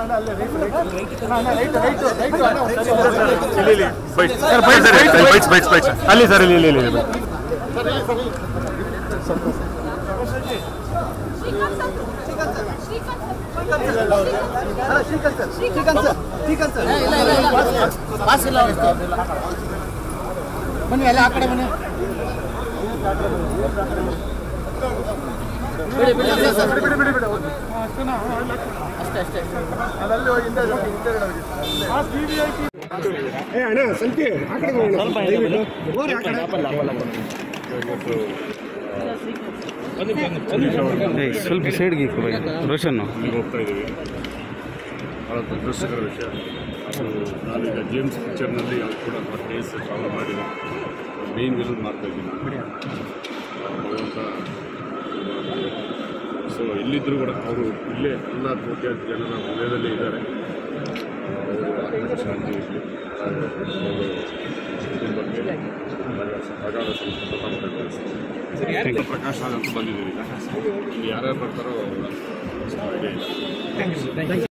ಅಲ್ಲಿ ಸರ್ ಇಲ್ಲಿ ಇಲ್ಲಿ ಇಲ್ಲಿ ಇಲ್ಲಿ. ಬನ್ನಿ ಎಲ್ಲ ಆ ಕಡೆ ಬನ್ನಿ ಬಿಡಿ ಬಿಡಿ ಅಷ್ಟೇ ಸರ್ ಅಷ್ಟೇ ಅಷ್ಟೇ ಸ್ವಲ್ಪ ಸೈಡ್ಗೆ ರೋಷನ್ ಹೋಗ್ತಾ ಇದ್ದೀವಿ ಭಾಳ ದುರದೃಷ್ಟಕರ ವಿಷಯ ಅದು ನಾನೀಗ ಜೇಮ್ಸ್ ಪಿಕ್ಚರ್ನಲ್ಲಿ ಅವ್ರು ಕೂಡ ಕೇಸ್ ಪ್ರಾಬ್ಲಮ್ ಮಾಡಿದೆ ಮೇನ್ ವಿಲನ್ ಮಾಡ್ತಾ ಇದ್ದೀನಿ ಭಗವಂತ ಸೊ ಎಲ್ಲಿದ್ದರೂ ಕೂಡ ಅವರು ಇಲ್ಲೇ ಎಲ್ಲ ಕೋಟ್ಯಾಂತರ ಜನರ ಹೃದಯದಲ್ಲಿ ಇದ್ದಾರೆ ಅವರು ಆತ್ಮಕ್ಕೆ ಶಾಂತಿ ಇರಲಿ ಅವರು ಕುಟುಂಬಕ್ಕೆ ಅಗಾಧ ಸಂತಾಪ ವ್ಯಕ್ತಪಡಿಸ್ತೀನಿ. ಪ್ರಕಾಶ್ ರಾಜ್ ಅಂತ ಬಂದಿದ್ದೀವಿ ಈಗ ಇಲ್ಲಿ ಯಾರ್ಯಾರು ಬರ್ತಾರೋ ಐಡಿಯಾ ಇಲ್ಲ